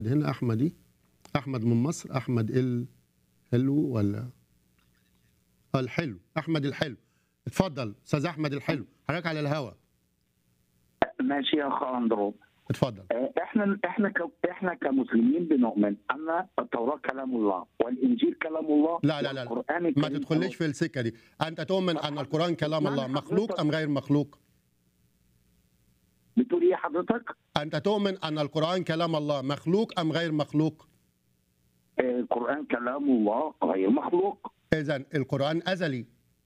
هنا احمدي احمد من مصر احمد ال حلو ولا آه، الحلو احمد الحلو اتفضل استاذ احمد الحلو حضرتك على الهوا ماشي يا اخ اندرو اتفضل آه، احنا احنا ك- احنا كمسلمين بنؤمن ان التوراه كلام الله والانجيل كلام الله لا لا لا, لا. والقران ما الكريم تدخليش في السكه دي انت تؤمن ان القران كلام الله مخلوق ام غير مخلوق بتقول ايه حضرتك؟ انت تؤمن ان القران كلام الله مخلوق ام غير مخلوق آه، القران كلام الله غير مخلوق اذا القران ازلي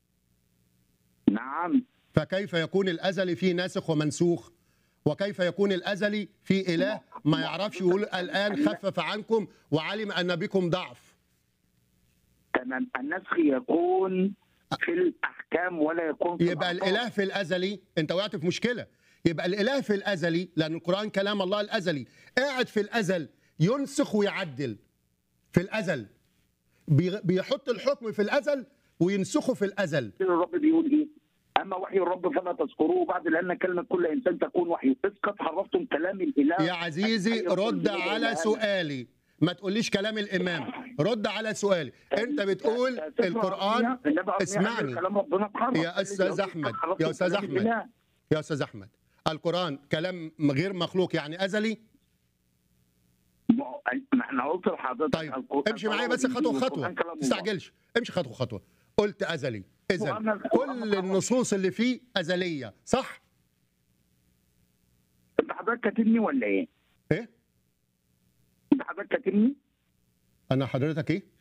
نعم فكيف يكون الازلي فيه ناسخ ومنسوخ وكيف يكون الازلي في اله ما يعرفش يقول الان خفف عنكم وعلم ان بكم ضعف تمام النسخ يكون في الاحكام ولا يكون في يبقى الأخطاء. الاله في الازلي انت وقعت في مشكله يبقى الاله في الازلي لان القران كلام الله الازلي قاعد في الازل ينسخ ويعدل في الازل بي- بيحط الحكم في الازل وينسخه في الازل الرب بيقول ايه؟ اما وحي الرب فلا تذكروه بعد لان كلمه كل انسان تكون وحي اذ قد حرفتم كلام الاله يا عزيزي أي رب رد يقول على الآن. سؤالي ما تقوليش كلام الامام رد على سؤالي انت بتقول سفر القران أرميا- النبي أرميا اسمعني. قال كلام ربنا اتحرف يا أستاذ أحمد، يا أستاذ أحمد. يا استاذ احمد القران كلام غير مخلوق يعني ازلي ما احنا قلت لحضرتك طيب القرآن امشي معايا بس كلام خطوه الله، خطوه القرآن كلام ما الله. تستعجلش امشي خطوه خطوه قلت ازلي اذا وأنا- كل النصوص اللي فيه ازليه صح انت حضرتك كاتبني ولا ايه؟ ايه انت حضرتك كاتبني؟ انا حضرتك ايه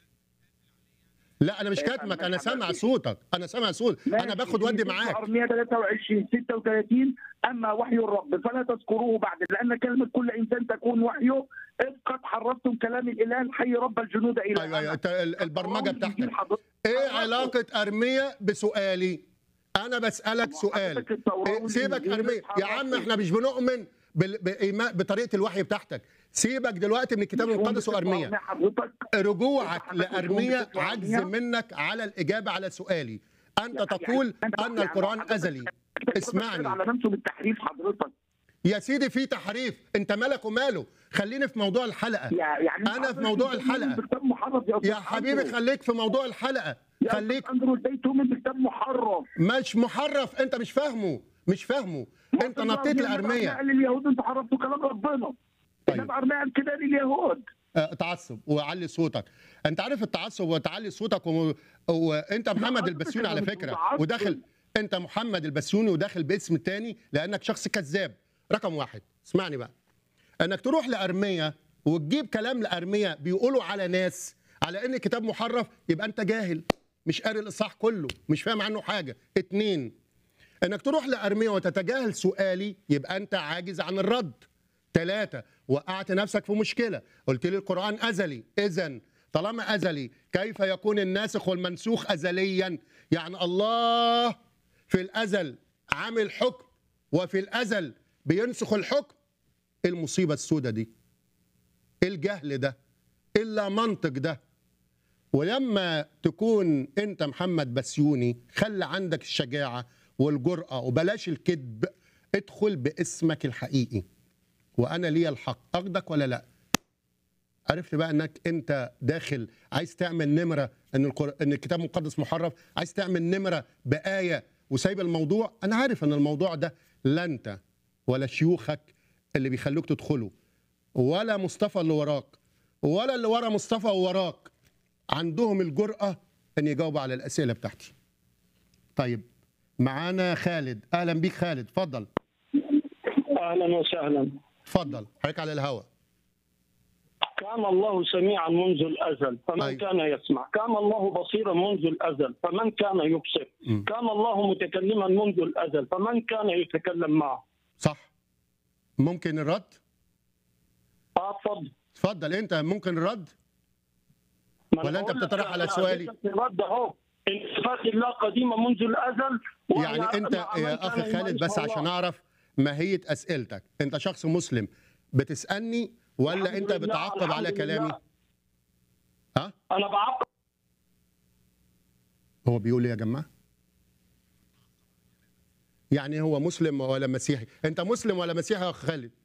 لا انا مش إيه، كاتمك أنا انا سامع حضرتك- صوتك انا سامع صوت انا ماشي، باخد في ودي سفر معاك ارميا 23 36 اما وحي الرب فلا تذكروه بعد لان كلمه كل انسان تكون وحيه اذ قد حرفتم كلام الاله الحي رب الجنود الى ايوه ايوه انت ال- البرمجه القرآن بتاعتك الإنجيل حضرتك- ايه حضرتك- علاقه ارميه بسؤالي انا بسالك سؤال حضرتك التوراة إيه سيبك والإنجيل ارميه يا عم اتحرفوا. احنا مش بنؤمن بال- بإيمان بطريقه الوحي بتاعتك سيبك دلوقتي من الكتاب المقدس وارميه حضرتك رجوعك حضرتك لارميه بتقول عجز أرميا؟ منك على الاجابه على سؤالي انت يعني تقول أنت- ان يعني القران حضرتك- ازلي اسمعني. على نفسه بالتحريف حضرتك يا سيدي في تحريف انت مالك وماله خليني في موضوع الحلقه يا- يعني أنا في حضرتك موضوع بتؤمن الحلقة. بكتاب محرف يا أستاذ يا حبيبي أندرو. خليك في موضوع الحلقه يا خليك أستاذ اندرو ازاي تؤمن بكتاب محرف مش محرف انت مش فاهمه مش فاهمه انت نطيت لارميه قال لليهود انتوا حرفتوا كلام ربنا طيب. النبي ارميا قال كده لليهود آه، تعصب وعلي صوتك انت عارف التعصب وتعلي صوتك و... وانت محمد حضرتك البسيوني على أنا مش فكره متعصب. وداخل انت محمد البسيوني وداخل باسم تاني لانك شخص كذاب رقم واحد اسمعني بقى انك تروح لارميه وتجيب كلام لارميه بيقولوا على ناس على ان كتاب محرف يبقى انت جاهل مش قاري الاصحاح كله مش فاهم عنه حاجه اتنين انك تروح لارميه وتتجاهل سؤالي يبقى انت عاجز عن الرد ثلاثة وقعت نفسك في مشكلة قلت لي القرآن أزلي إذا طالما أزلي كيف يكون الناسخ والمنسوخ أزليا يعني الله في الأزل عامل حكم وفي الأزل بينسخ الحكم إيه المصيبة السوداء دي إيه الجهل ده إلا منطق ده ولما تكون انت محمد بسيوني خلي عندك الشجاعه والجرأه وبلاش الكذب ادخل باسمك الحقيقي وانا ليا الحق اخدك ولا لا عرفت بقى انك انت داخل عايز تعمل نمره ان القر... ان الكتاب المقدس محرف عايز تعمل نمره بايه وسايب الموضوع انا عارف ان الموضوع ده لا انت ولا شيوخك اللي بيخلوك تدخله ولا مصطفى اللي وراك ولا اللي ورا مصطفى ووراك عندهم الجرأة أن يجاوبوا على الأسئلة بتاعتي طيب معانا خالد أهلا بيك خالد اتفضل اهلا وسهلا اتفضل حضرتك على الهوا كان الله سميعا منذ الازل فمن أيوة. كان يسمع كان الله بصيرا منذ الازل فمن كان يبصر مم. كان الله متكلما منذ الازل فمن كان يتكلم معه صح ممكن الرد اه اتفضل اتفضل انت ممكن الرد ما أنا ولا أنت بقول لك بتطرح على أنا سؤالي؟ اديتك الرد اهو ان صفات الله قديمه منذ الازل وأنا يعني انت مع من يا اخ كان خالد بس يسمع عشان الله. اعرف ماهية اسئلتك انت شخص مسلم بتسألني ولا الحمد انت لله، بتعقب على الحمد كلامي لله. ها انا بعقب هو بيقول ايه يا جماعه يعني هو مسلم ولا مسيحي انت مسلم ولا مسيحي يا اخ خالد